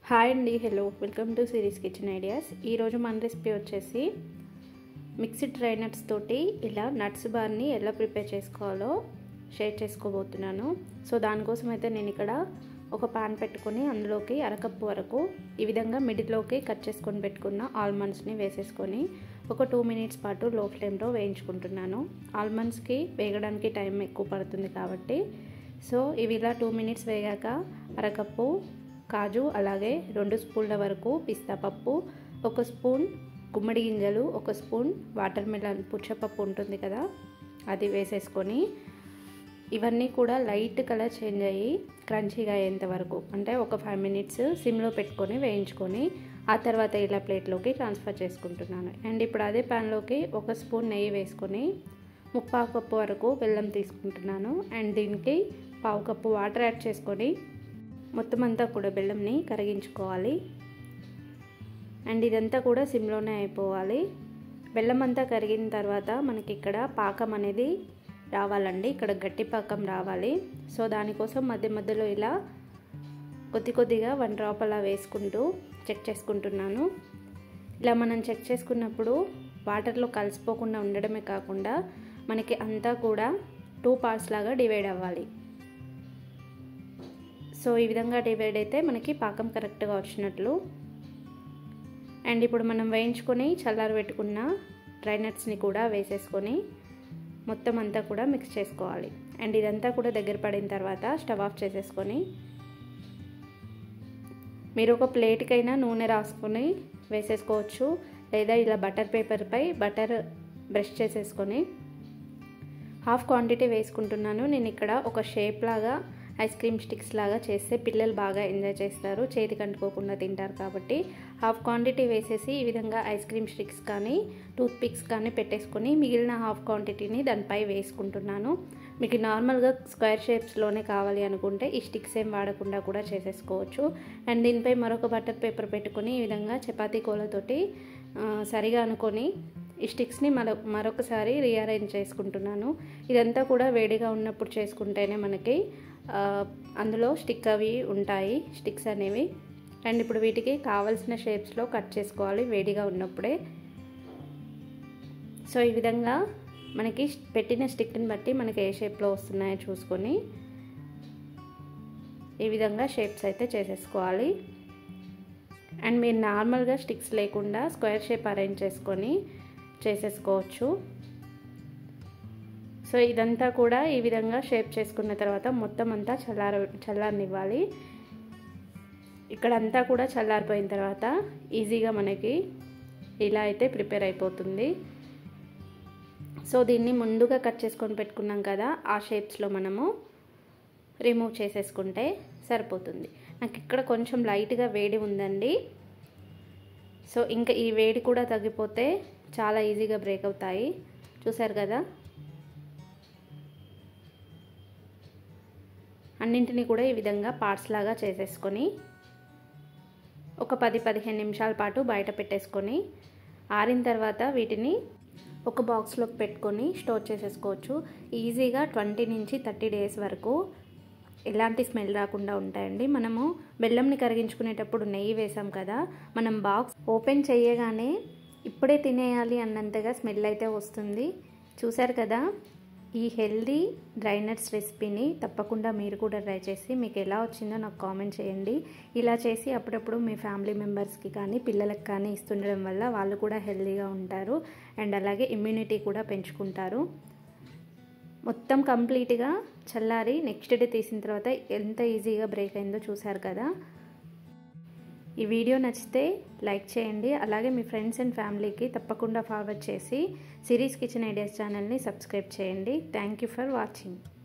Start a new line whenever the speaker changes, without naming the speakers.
hi అండి hello welcome to series kitchen ideas ఈరోజు మన రెసిపీ వచ్చేసి మిక్స్డ్ డ్రై నట్స్ తోటి ఇలా నట్స్ బార్ని ఎలా ప్రిపేర్ చేసుకోవాలో షేర్ చేసుకోబోతున్నాను సో దానికోసం అయితే నేను ఇక్కడ ఒక పాన్ పెట్టుకొని అందులోకి అరకప్పు వరకు ఈ విధంగా మిడిల్లోకి కట్ చేసుకొని పెట్టుకున్న ఆల్మండ్స్ని వేసేసుకొని ఒక టూ మినిట్స్ పాటు లో ఫ్లేమ్లో వేయించుకుంటున్నాను ఆల్మండ్స్కి వేగడానికి టైం ఎక్కువ పడుతుంది కాబట్టి సో ఇవి ఇలా టూ మినిట్స్ వేగాక అరకప్పు కాజు అలాగే రెండు స్పూన్ల వరకు పిస్తా పప్పు ఒక స్పూన్ గుమ్మడి గింజలు ఒక స్పూన్ వాటర్ మిలన్ పుచ్చపప్పు ఉంటుంది కదా అది వేసేసుకొని ఇవన్నీ కూడా లైట్ కలర్ చేంజ్ అయ్యి క్రంచీగా అయ్యేంత వరకు అంటే ఒక ఫైవ్ మినిట్స్ సిమ్లో పెట్టుకొని వేయించుకొని ఆ తర్వాత ఇలా ప్లేట్లోకి ట్రాన్స్ఫర్ చేసుకుంటున్నాను అండ్ ఇప్పుడు అదే ప్యాన్లోకి ఒక స్పూన్ నెయ్యి వేసుకొని ముప్పావు కప్పు వరకు బెల్లం తీసుకుంటున్నాను అండ్ దీనికి పావు కప్పు వాటర్ యాడ్ చేసుకొని మొత్తం అంతా కూడా బెల్లంని కరిగించుకోవాలి అండ్ ఇదంతా కూడా సిమ్లోనే అయిపోవాలి బెల్లం అంతా కరిగిన తర్వాత మనకి ఇక్కడ పాకం అనేది రావాలండి ఇక్కడ గట్టి పాకం రావాలి సో దానికోసం మధ్య మధ్యలో ఇలా కొద్ది కొద్దిగా వన్ డ్రాప్ అలా వేసుకుంటూ చెక్ చేసుకుంటున్నాను ఇలా మనం చెక్ చేసుకున్నప్పుడు వాటర్లో కలిసిపోకుండా ఉండడమే కాకుండా మనకి అంతా కూడా టూ పార్ట్స్ లాగా డివైడ్ అవ్వాలి సో ఈ విధంగా డివైడ్ అయితే మనకి పాకం కరెక్ట్గా వచ్చినట్లు అండ్ ఇప్పుడు మనం వేయించుకొని చల్లారి పెట్టుకున్న డ్రై నట్స్ని కూడా వేసేసుకొని మొత్తం అంతా కూడా మిక్స్ చేసుకోవాలి అండ్ ఇదంతా కూడా దగ్గర పడిన తర్వాత స్టవ్ ఆఫ్ చేసేసుకొని మీరు ఒక ప్లేట్కైనా నూనె రాసుకొని వేసేసుకోవచ్చు లేదా ఇలా బటర్ పేపర్పై బటర్ బ్రష్ చేసేసుకొని హాఫ్ క్వాంటిటీ వేసుకుంటున్నాను నేను ఇక్కడ ఒక షేప్ లాగా ఐస్ క్రీమ్ స్టిక్స్ లాగా చేస్తే పిల్లలు బాగా ఎంజాయ్ చేస్తారు చేతికి అంటుకోకుండా తింటారు కాబట్టి హాఫ్ క్వాంటిటీ వేసేసి ఈ విధంగా ఐస్ క్రీమ్ స్టిక్స్ కానీ టూత్ పిక్స్ కానీ పెట్టేసుకొని మిగిలిన హాఫ్ క్వాంటిటీని దానిపై వేసుకుంటున్నాను మీకు నార్మల్గా స్క్వేర్ షేప్స్లోనే కావాలి అనుకుంటే ఈ స్టిక్స్ ఏం వాడకుండా కూడా చేసేసుకోవచ్చు అండ్ దీనిపై మరొక బటర్ పేపర్ పెట్టుకొని ఈ విధంగా చపాతీ కోలతోటి సరిగా అనుకొని ఈ స్టిక్స్ని మరొ మరొకసారి రీఅరేంజ్ చేసుకుంటున్నాను ఇదంతా కూడా వేడిగా ఉన్నప్పుడు చేసుకుంటేనే మనకి అందులో స్టిక్ అవి ఉంటాయి స్టిక్స్ అనేవి అండ్ ఇప్పుడు వీటికి కావలసిన షేప్స్లో కట్ చేసుకోవాలి వేడిగా ఉన్నప్పుడే సో ఈ విధంగా మనకి పెట్టిన స్టిక్ని బట్టి మనకి ఏ షేప్లో వస్తున్నాయో చూసుకొని ఈ విధంగా షేప్స్ అయితే చేసేసుకోవాలి అండ్ మీరు నార్మల్గా స్టిక్స్ లేకుండా స్క్వేర్ షేప్ అరేంజ్ చేసుకొని చేసేసుకోవచ్చు సో ఇదంతా కూడా ఈ విధంగా షేప్ చేసుకున్న తర్వాత మొత్తం అంతా చల్లార చల్లారనివ్వాలి ఇక్కడ అంతా కూడా చల్లారిపోయిన తర్వాత ఈజీగా మనకి ఇలా అయితే ప్రిపేర్ అయిపోతుంది సో దీన్ని ముందుగా కట్ చేసుకొని పెట్టుకున్నాం కదా ఆ షేప్స్లో మనము రిమూవ్ చేసేసుకుంటే సరిపోతుంది నాకు ఇక్కడ కొంచెం లైట్గా వేడి ఉందండి సో ఇంకా ఈ వేడి కూడా తగ్గిపోతే చాలా ఈజీగా బ్రేక్ అవుతాయి చూసారు కదా అన్నింటినీ కూడా ఈ విధంగా పార్ట్స్ లాగా చేసేసుకొని ఒక పది పదిహేను నిమిషాల పాటు బయట పెట్టేసుకొని ఆరిన తర్వాత వీటిని ఒక బాక్స్లోకి పెట్టుకొని స్టోర్ చేసేసుకోవచ్చు ఈజీగా ట్వంటీ నుంచి థర్టీ డేస్ వరకు ఎలాంటి స్మెల్ రాకుండా ఉంటాయండి మనము బెల్లంని కరిగించుకునేటప్పుడు నెయ్యి వేసాం కదా మనం బాక్స్ ఓపెన్ చేయగానే ఇప్పుడే తినేయాలి అన్నంతగా స్మెల్ అయితే వస్తుంది చూసారు కదా ఈ హెల్దీ డ్రై నట్స్ రెసిపీని తప్పకుండా మీరు కూడా ట్రై చేసి మీకు ఎలా వచ్చిందో నాకు కామెంట్ చేయండి ఇలా చేసి అప్పుడప్పుడు మీ ఫ్యామిలీ మెంబర్స్కి కానీ పిల్లలకు కానీ ఇస్తుండడం వల్ల వాళ్ళు కూడా హెల్దీగా ఉంటారు అండ్ అలాగే ఇమ్యూనిటీ కూడా పెంచుకుంటారు మొత్తం కంప్లీట్గా చల్లారి నెక్స్ట్ డే తీసిన తర్వాత ఎంత ఈజీగా బ్రేక్ అయిందో చూసారు కదా ఈ వీడియో నచ్చితే లైక్ చేయండి అలాగే మీ ఫ్రెండ్స్ అండ్ ఫ్యామిలీకి తప్పకుండా ఫార్వర్డ్ చేసి సిరీస్ కిచెన్ ఐడియాస్ ఛానల్ని సబ్స్క్రైబ్ చేయండి థ్యాంక్ యూ ఫర్ వాచింగ్